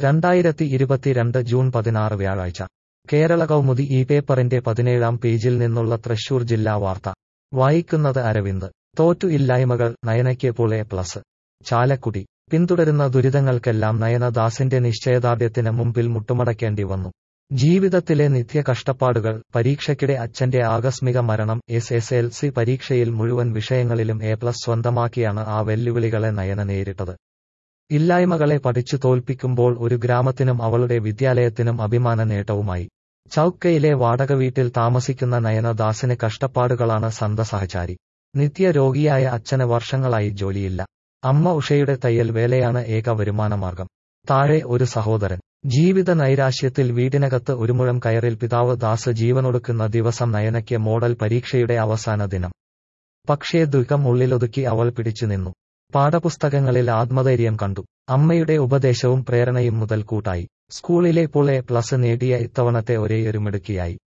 രണ്ടായിരത്തി ഇരുപത്തിരണ്ട് ജൂൺ പതിനാറ് വ്യാഴാഴ്ച കേരള കൗമുദി ഈ പേപ്പറിന്റെ പതിനേഴാം പേജിൽ നിന്നുള്ള തൃശൂർ ജില്ലാ വാർത്ത വായിക്കുന്നത് അരവിന്ദ് തോറ്റു ഇല്ലായ്മകൾ നയനയ്ക്ക് പുളെ പ്ലസ് ചാലക്കുടി പിന്തുടരുന്ന ദുരിതങ്ങൾക്കെല്ലാം നയന ദാസിന്റെ നിശ്ചയദാർഢ്യത്തിന് മുമ്പിൽ മുട്ടുമടക്കേണ്ടി വന്നു ജീവിതത്തിലെ നിത്യ കഷ്ടപ്പാടുകൾ പരീക്ഷയ്ക്കിടെ അച്ഛന്റെ ആകസ്മിക മരണം എസ് എസ് എൽ സി പരീക്ഷയിൽ മുഴുവൻ വിഷയങ്ങളിലും എ പ്ലസ് സ്വന്തമാക്കിയാണ് ആ വെല്ലുവിളികളെ നയന നേരിട്ടത് ഇല്ലായ്മകളെ പഠിച്ചു തോൽപ്പിക്കുമ്പോൾ ഒരു ഗ്രാമത്തിനും അവളുടെ വിദ്യാലയത്തിനും അഭിമാന നേട്ടവുമായി ചൌക്കയിലെ വാടക വീട്ടിൽ താമസിക്കുന്ന നയന ദാസിന് കഷ്ടപ്പാടുകളാണ് സന്തസഹചാരി നിത്യ രോഗിയായ അച്ഛന് വർഷങ്ങളായി ജോലിയില്ല അമ്മ ഉഷയുടെ തയ്യൽ വേലയാണ് ഏക വരുമാനമാർഗം താഴെ ഒരു സഹോദരൻ ജീവിത നൈരാശ്യത്തിൽ വീടിനകത്ത് ഒരു മുഴം കയറിൽ പിതാവ് ദാസ് ജീവനൊടുക്കുന്ന ദിവസം നയനയ്ക്ക് മോഡൽ പരീക്ഷയുടെ അവസാന ദിനം പക്ഷേ ദുഃഖം ഉള്ളിലൊതുക്കി അവൾ പിടിച്ചു നിന്നു പാഠപുസ്തകങ്ങളിൽ ആത്മധൈര്യം കണ്ടു അമ്മയുടെ ഉപദേശവും പ്രേരണയും മുതൽ കൂട്ടായി സ്കൂളിലെ പുളെ പ്ലസ് നേടിയ ഇത്തവണത്തെ ഒരേയൊരു മിടുക്കിയായി